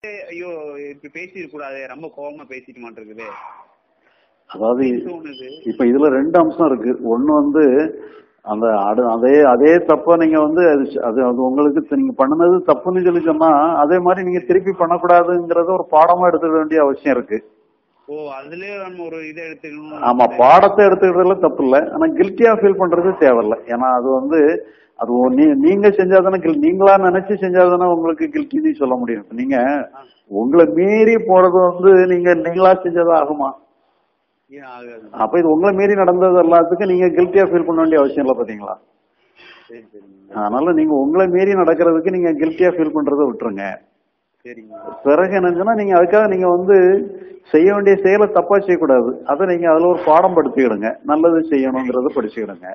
ஐயோ இப்படி பேசிட கூடாது ரொம்ப கோவமா பேசிட்டு மாட்டிருக்குது அதாவது தோணுது இப்ப இதுல ரெண்டு அம்சம் இருக்கு ஒண்ணு வந்து அந்த அடு அதே அதே தப்ப நீங்க வந்து அது அது அது உங்களுக்கு த- நீங்க பண்ணுனது தப்புன்னு சொல்லி சொன்னா அதே மாதிரி நீங்க திருப்பி பண்ணக்கூடாதுங்கிறத ஒரு பாடமா எடுத்துக்க வேண்டிய அவசியம் இருக்கு ஓ அதுலயே நம்ம ஒரு இதை எடுத்துக்கணும் ஆமா பாடத்தை எடுத்துக்கிறதுல தப்பு இல்ல ஆனா கில்ட்டியா ஃபீல் பண்றது தேவையில்ல ஏன்னா அது வந்து அது ஒ- நீ- நீங்க செஞ்சாதானே guilt- நீங்களா நினைச்சு செஞ்சாதானே உங்களுக்கு கில்ட்டின்னு சொல்ல முடியும் இப்ப நீங்க உங்களை மீறி போறது வந்து நீங்க நீங்களா செஞ்சதா ஆகுமா ஏன் ஆகாது அப்ப இது உங்களை மீறி நடந்தது எல்லாத்துக்கும் நீங்க கில்ட்டியா ஃபீல் பண்ண வேண்டிய அவசியம் இல்ல பாத்தீங்களா சரி சரிங்க அதனால நீங்க உங்களை மீறி நடக்கிறதுக்கு நீங்க கில்ட்டியா ஃபீல் பண்றதை விட்டுருங்க சரிங்க பிறகு என்னன்னா நீங்க அதுக்காக நீங்க வந்து செய்ய வேண்டிய செயலை தப்பா செய்யக்கூடாது அதை நீங்க அதுல ஒரு பாடம் படுத்திக்கிடுங்க நல்லது செய்யணுங்கிறத படிச்சுக்கிடுங்க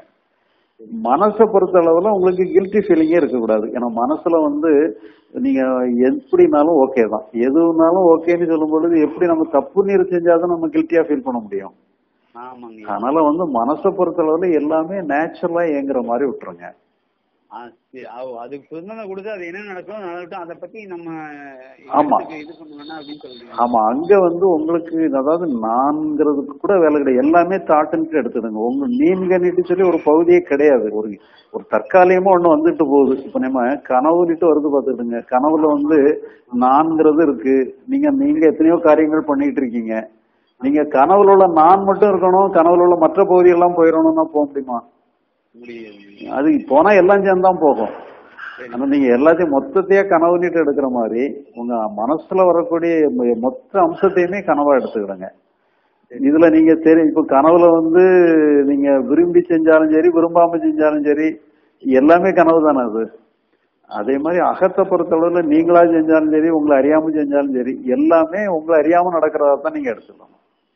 மனசை பொறுத்த அளவுல உங்களுக்கு கில்ட்டி ஃபீலிங்கே இருக்கக்கூடாது ஏன்னா மனசுல வந்து நீங்க எப்படினாலும் ஓகே தான் எதுனாலும் ஓகேன்னு சொல்லும் பொழுது எப்படி நம்ம தப்பு நீர் செஞ்சாதான் நம்ம கில்ட்டியா ஃபீல் பண்ண முடியும் ஆமாங்க அதனால வந்து மனசை பொறுத்த அளவுல எல்லாமே நேச்சுரலா இயங்குற மாதிரி விட்டுருங்க ஆ, சரி. அவ- அதுக்கு சுதந்திரம் கொடுத்து அது என்ன நடக்கும் நடக்கட்டும் அதை பத்தி நம்ம ஆமா. எடுத்துக்க- இது பண்ண வேணாம் அப்படின்னு சொல்றீங்க ஆமா அங்க வந்து உங்களுக்கு அதாவது நான்கிறதுக்கு கூட வேலை கிடையாது எல்லாமே தாட்டுன்ட்டு எடுத்துடுங்க உங்க நீங்கன்னுட்டு சொல்லி ஒரு பகுதியே கிடையாது ஒரு ஒரு தற்காலிகமா ஒண்ணு வந்துட்டு போகுது இப்ப நம்ம கனவுன்னுட்டு வருது பாத்துக்கிடுங்க கனவுல வந்து நான்கிறது இருக்கு நீங்க நீங்க எத்தனையோ காரியங்கள் பண்ணிட்டு இருக்கீங்க நீங்க கனவுல உள்ள நான் மட்டும் இருக்கணும் கனவுல உள்ள மற்ற பகுதியெல்லாம் போயிடணும்னா போக முடியுமா முடியாது அது போனா எல்லாம் சேர்ந்தான் போகும் ஆனா நீங்க எல்லாத்தையும் மொத்தத்தையே கனவு நீட்டு எடுக்கிற மாதிரி உங்க மனசுல வரக்கூடிய மொ- மொத்த அம்சத்தையுமே கனவா எடுத்துக்கிடுங்க இதுல நீங்க தெரி இப்ப கனவுல வந்து நீங்க விரும்பி செஞ்சாலும் சரி விரும்பாம செஞ்சாலும் சரி எல்லாமே கனவு தானே அது அதே மாதிரி அகத்தை பொறுத்தளவுல நீங்களா செஞ்சாலும் சரி உங்களை அறியாம செஞ்சாலும் சரி எல்லாமே உங்களை அறியாம நடக்கிறதா தான் நீங்க எடுத்துக்கணும்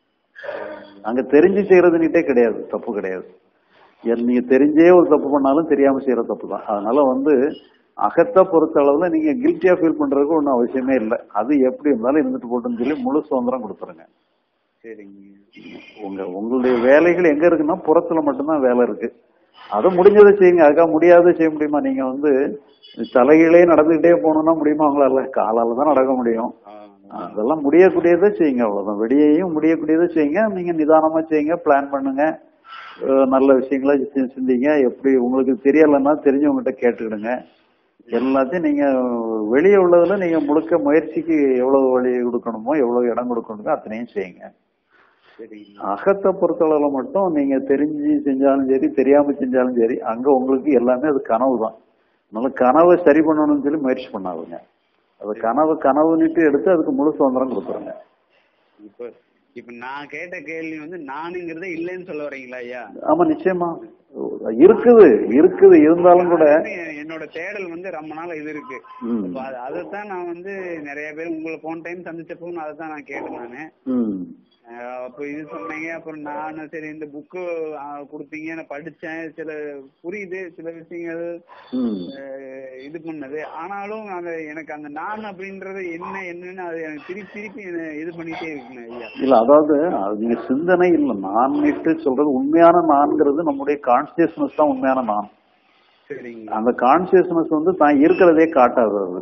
அங்க தெரிஞ்சு செய்யறதுன்னுட்டே கிடையாது தப்பு கிடையாது எல் நீங்க தெரிஞ்சே ஒரு தப்பு பண்ணாலும் தெரியாம செய்யற தப்பு தான் அதனால வந்து அகத்தை பொறுத்த அளவுல நீங்க கில்ட்டியா ஃபீல் பண்றதுக்கு ஒன்றும் அவசியமே இல்லை அது எப்படி இருந்தாலும் இருந்துட்டு போட்டுன்னு சொல்லி முழு சுதந்திரம் கொடுத்துருங்க சரிங்க உங்க உங்களுடைய வேலைகள் எங்க இருக்குன்னா புறத்துல மட்டும்தான் வேலை இருக்கு அதை முடிஞ்சதை செய்யுங்க அதுக்காக முடியாத செய்ய முடியுமா நீங்க வந்து தலைகீழே நடந்துகிட்டே போகணும்னா முடியுமா உங்களால காலால தான் நடக்க முடியும் ஆ, அதெல்லாம் முடியக்கூடியதை செய்யுங்க அவ்வளவுதான் வெளியையும் முடியக்கூடியதை செய்யுங்க நீங்க நிதானமா செய்யுங்க பிளான் பண்ணுங்க அஹ் நல்ல விஷயங்களை சி- சிந்திங்க எப்படி உங்களுக்கு தெரியலைன்னா தெரிஞ்சவங்ககிட்ட கேட்டுக்கிடுங்க எல்லாத்தையும் நீங்க வெளியே உள்ளதுல நீங்க முழுக்க முயற்சிக்கு எவ்வளவு வழி கொடுக்கணுமோ எவ்வளவு இடம் கொடுக்கணுமோ அத்தனையும் செய்யுங்க சரிங்க அகத்தை பொறுத்தளவுல மட்டும் நீங்க தெரிஞ்சு செஞ்சாலும் சரி தெரியாம செஞ்சாலும் சரி அங்க உங்களுக்கு எல்லாமே அது கனவு தான் அதனால கனவை சரி பண்ணணும்னு சொல்லி முயற்சி பண்ணாதுங்க அது கனவு கனவுன்னுட்டு எடுத்து அதுக்கு முழு சுதந்திரம் கொடுத்துருங்க இப்ப இப்ப நான் கேட்ட கேள்வி வந்து நானுங்கிறதே இல்லைன்னு சொல்ல வரீங்களா ஐயா ஆமா நிச்சயமா இருக்குது இருக்குது இருந்தாலும் கூட வந்து என்னோட தேடல் வந்து ரொம்ப நாள் இது இருக்கு ம், அப்ப அது- அதைத்தான் நான் வந்து நிறைய பேர் உங்களை போன டைம் சந்திச்சப்போ நான் அதைத்தான் நான் கேட்டேன் நானு ம், அஹ் அப்ப இது சொன்னீங்க அப்புறம் நான் சரி இந்த புக்கு கொடுத்தீங்க நான் படிச்சேன் சில புரியுது சில விஷயங்கள் ம். அஹ் இது பண்ணது ஆனாலும் அந்த எனக்கு அந்த நான் அப்படின்றது என்ன என்னன்னு அது எனக்கு திருப்பி திருப்பி என்னை இது பண்ணிட்டே இருக்குங்க ஐயா இல்ல அதாவது அது நீங்க சிந்தனை இல்ல நான் சொல்றது உண்மையான நான்கிறது நம்முடைய கான்சியஸ்னஸ் தான் உண்மையான நான் சரிங்க அந்த கான்சியஸ்னஸ் வந்து தான் இருக்கிறதே காட்டாது அது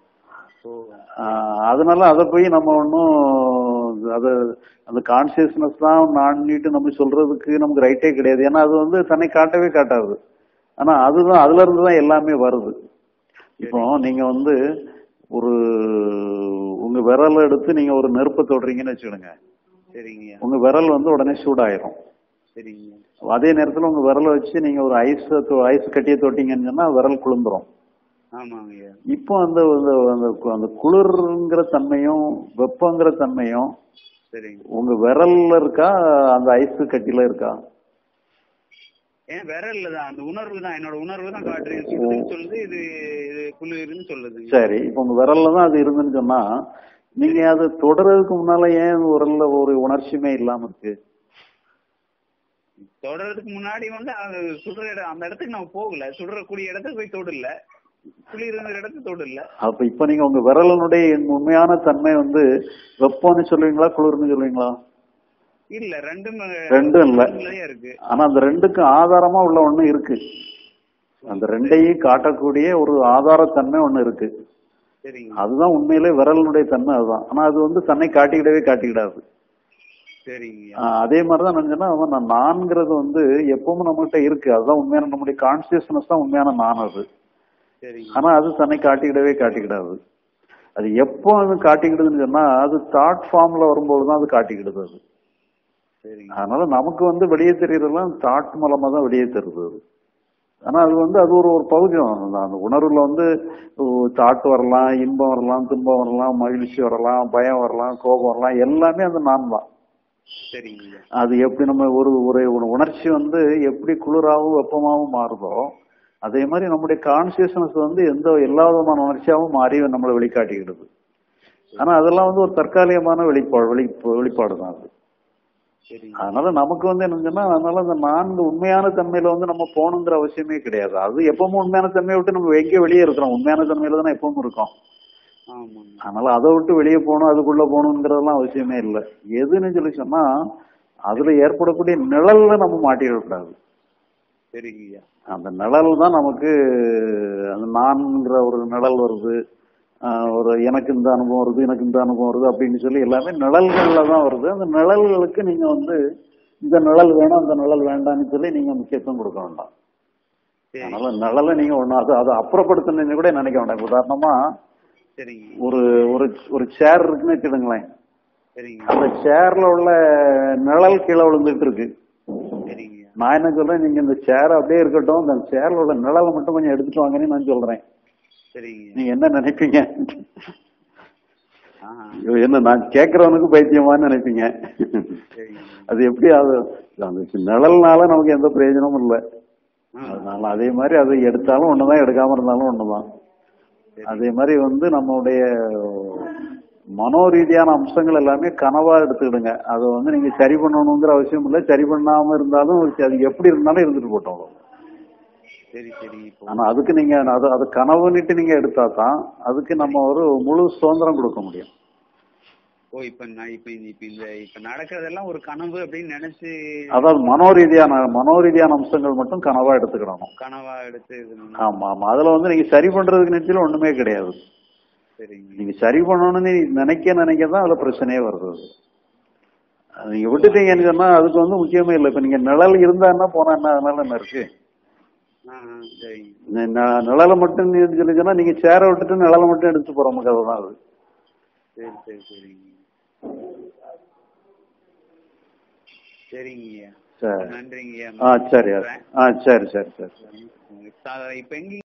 ஓ ஆஹ் அதனால அதை போய் நம்ம ஒன்றும் அது அந்த கான்சியஸ்னஸ் தான் நான்னிட்டு நம்ம சொல்றதுக்கு நமக்கு ரைட்டே கிடையாது ஏன்னா அது வந்து தன்னை காட்டவே காட்டாது ஆனா அதுதான் அதுல இருந்து தான் எல்லாமே வருது இப்போ நீங்க வந்து ஒரு உங்க விரலை எடுத்து நீங்க ஒரு நெருப்பை தொடுறீங்கன்னு வச்சுக்கிடுங்க சரிங்க உங்க விரல் வந்து உடனே சூடாயிரும் சரிங்க அதே நேரத்துல உங்க விரலை வச்சு நீங்க ஒரு ஐஸ் ஐஸ் கட்டியை தொட்டீங்கன்னு சொன்னா விரல் குளிந்துரும் ஆமாங்க ஐயா இப்போ அந்த அந்த அந்த- அந்த குளிர்ங்கிற தன்மையும் வெப்பங்கிற தன்மையும் சரிங்க உங்க விரல்ல இருக்கா அந்த ஐஸ் கட்டில இருக்கா ஏன் விரல்ல தான் அந்த உணர்வு தான் என்னோட உணர்வு தான் காட்டுறேன் சுடுதுன்னு சொல்லுது இது இது குளிர்னு சொல்லுதுங்க சரி இப்போ உங்க விரல்ல தான் அது இருந்துன்னு சொன்னா நீங்க அதை தொடர்றதுக்கு முன்னால ஏன் விரல்ல ஒரு உணர்ச்சியுமே இல்லாம இருக்கு தொடறதுக்கு முன்னாடி வந்து அது சுடுற இடம் அந்த இடத்துக்கு நம்ம போகல சுடுறக்கூடிய இடத்துக்கு போய் தொடல குளிர்ங்கிற இடத்துக்கு தொடல அப்ப இப்ப நீங்க உங்க விரலனுடைய உண்மையான தன்மை வந்து வெப்பம்னு சொல்லுவீங்களா குளிர்னு சொல்லுவீங்களா இல்ல ரெண்டும் ரெண்டும் இல்ல. ரெண்டுலயே இருக்கு ஆனா அந்த ரெண்டுக்கும் ஆதாரமா உள்ள ஒண்ணு இருக்கு அந்த ரெண்டையும் காட்டக்கூடிய ஒரு ஆதாரத்தன்மை ஒண்ணு இருக்கு சரிங்க அதுதான் உண்மையிலே விரலினுடைய தன்மை அதுதான் ஆனா அது வந்து தன்னை காட்டிக்கிடவே காட்டிக்கிடாது சரிங்க ஆஹ் அதே மாதிரிதான் நினைச்சேன்னா அவன் நான் நான்கிறது வந்து எப்பவும் நம்மகிட்ட இருக்கு அதுதான் உண்மையான நம்முடைய கான்சியஸ்னஸ் தான் உண்மையான நான் அது சரிங்க ஆனா அது தன்னை காட்டிக்கிடவே காட்டிக்கிடாது அது எப்போ அது காட்டிக்கிடுதுன்னு சொன்னா அது தாட் ஃபார்ம்ல வரும்போது தான் அது காட்டிக்கிடுது அது சரிங்க அதனால நமக்கு வந்து வெளியே தெரியறதெல்லாம் தாட் மூலமா தான் வெளியே தெரியுது அது ஆனா அது வந்து அது ஒரு ஒரு பகுதி தான். அந்த அந்த உணர்வுல வந்து தாட் வரலாம் இன்பம் வரலாம் துன்பம் வரலாம் மகிழ்ச்சி வரலாம் பயம் வரலாம் கோபம் வரலாம் எல்லாமே அந்த நான் தான் சரிங்க அது எப்படி நம்ம ஒரு ஒரு ஒரு உணர்ச்சி வந்து எப்படி குளிராகவும் வெப்பமாகவும் மாறுதோ அதே மாதிரி நம்முடைய கான்சியஸ்னஸ் வந்து எந்த எல்லா விதமான உணர்ச்சியாகவும் மாறி நம்மளை வெளிக்காட்டிக்கிடுது ஆனா அதெல்லாம் வந்து ஒரு தற்காலிகமான வெளிப்பாடு வெளி வெளிப்பாடு தான் அது சரிங்க அதனால நமக்கு வந்து என்னன்னா அதனால அந்த நான்கு உண்மையான தன்மையில வந்து நம்ம போகணுங்கிற அவசியமே கிடையாது அது எப்பவும் உண்மையான தன்மையை விட்டு நம்ம எங்கே வெளியே இருக்கிறோம் உண்மையான தன்மையில தானே எப்பவும் இருக்கோம் ஆமாங்க அதனால அதை விட்டு வெளியே போகணும் அதுக்குள்ள போகணுங்கிறதெல்லாம் அவசியமே இல்லை எதுன்னு சொல்லி சொன்னா அதுல ஏற்படக்கூடிய நிழல்ல நம்ம மாட்டிடக்கூடாது சரிங்கய்யா அந்த நிழல் தான் நமக்கு அந்த நான்கிற ஒரு நிழல் வருது ஆஹ் ஒரு எனக்கு இந்த அனுபவம் வருது எனக்கு இந்த அனுபவம் வருது அப்படின்னு சொல்லி எல்லாமே நிழல்கள்ல தான் வருது அந்த நிழல்களுக்கு நீங்க வந்து இந்த நிழல் வேணும் அந்த நிழல் வேண்டாம்னு சொல்லி நீங்க முக்கியத்துவம் கொடுக்க வேண்டாம் சரி அதனால நிழலை நீங்க ஒண்ணு அது அதை அப்புறப்படுத்தணும்னு கூட நினைக்க வேண்டாம் உதாரணமா சரிங்க ஒரு ஒரு ஒரு சேர் இருக்குன்னு வச்சுடுங்களேன் சரிங்க அந்த சேர்ல உள்ள நிழல் கீழே விழுந்துட்டு இருக்கு சரிங்க நான் என்ன சொல்றேன் நீங்க இந்த சேர் அப்படியே இருக்கட்டும் அந்த சேர்ல உள்ள நிழலை மட்டும் கொஞ்சம் எடுத்துட்டு வாங்கன்னு நான் சொல்றேன் சரிங்க நீங்க என்ன நினைப்பீங்க ஆஹா ஐயோ, என்ன நான் கேட்கறவனுக்கு பைத்தியமான்னு நினைப்பீங்க சரிங்க அது எப்படி அது அந்த நிழல்னால நமக்கு எந்த பிரயோஜனமும் இல்லை ஆ, அதனால அதே மாதிரி அதை எடுத்தாலும் ஒண்ணுதான் எடுக்காம இருந்தாலும் ஒண்ணுதான் சரி. அதே மாதிரி வந்து நம்மளுடைய மனோரீதியான அம்சங்கள் எல்லாமே கனவா எடுத்துக்கிடுங்க அதை வந்து நீங்க சரி பண்ணணுங்கிற அவசியம் இல்லை சரி பண்ணாம இருந்தாலும் அது எப்படி இருந்தாலும் இருந்துட்டு போட்டோம் சரி சரி இப்போ ஆனா அதுக்கு நீங்க அது அது கனவுன்னுட்டு நீங்க எடுத்தா தான் அதுக்கு நம்ம ஒரு முழு சுதந்திரம் கொடுக்க முடியும் ஓ இப்ப நான் இப்ப இந்த இப்ப இந்த இப்ப நடக்கிறதெல்லாம் ஒரு கனவு அப்படின்னு நினைச்சு அதாவது மனோரீதியான மனோரீதியான அம்சங்கள் மட்டும் கனவா எடுத்துக்கிடணும் கனவா எடுத்து இது பண்ணா- ஆமா ஆமா அதுல வந்து நீங்க சரி பண்றதுக்கு நிச்சயம் ஒண்ணுமே கிடையாது சரிங்க நீங்க சரி பண்ணணும்னு நினைக்க நினைக்க தான் அதுல பிரச்சனையே வருது அது. அது நீங்க விட்டுட்டீங்கன்னு சொன்னா அதுக்கு வந்து முக்கியமே இல்லை இப்ப நீங்க நிழல் இருந்தா என்ன போனா என்ன அதனால என்ன இருக்கு ஆ ஆ, சரிங்க நி- ந- நிழலை மட்டும் நீ சொல்லி சொன்னா நீங்க சேரை விட்டுட்டு நிழலை மட்டும் எடுத்து போற கதை தான் அது சரி சரி சரிங்க சரிங்கய்யா சரி நன்றிங்கய்யா ஆ சரி ஆ சரி சரி சரி இப்ப எங்க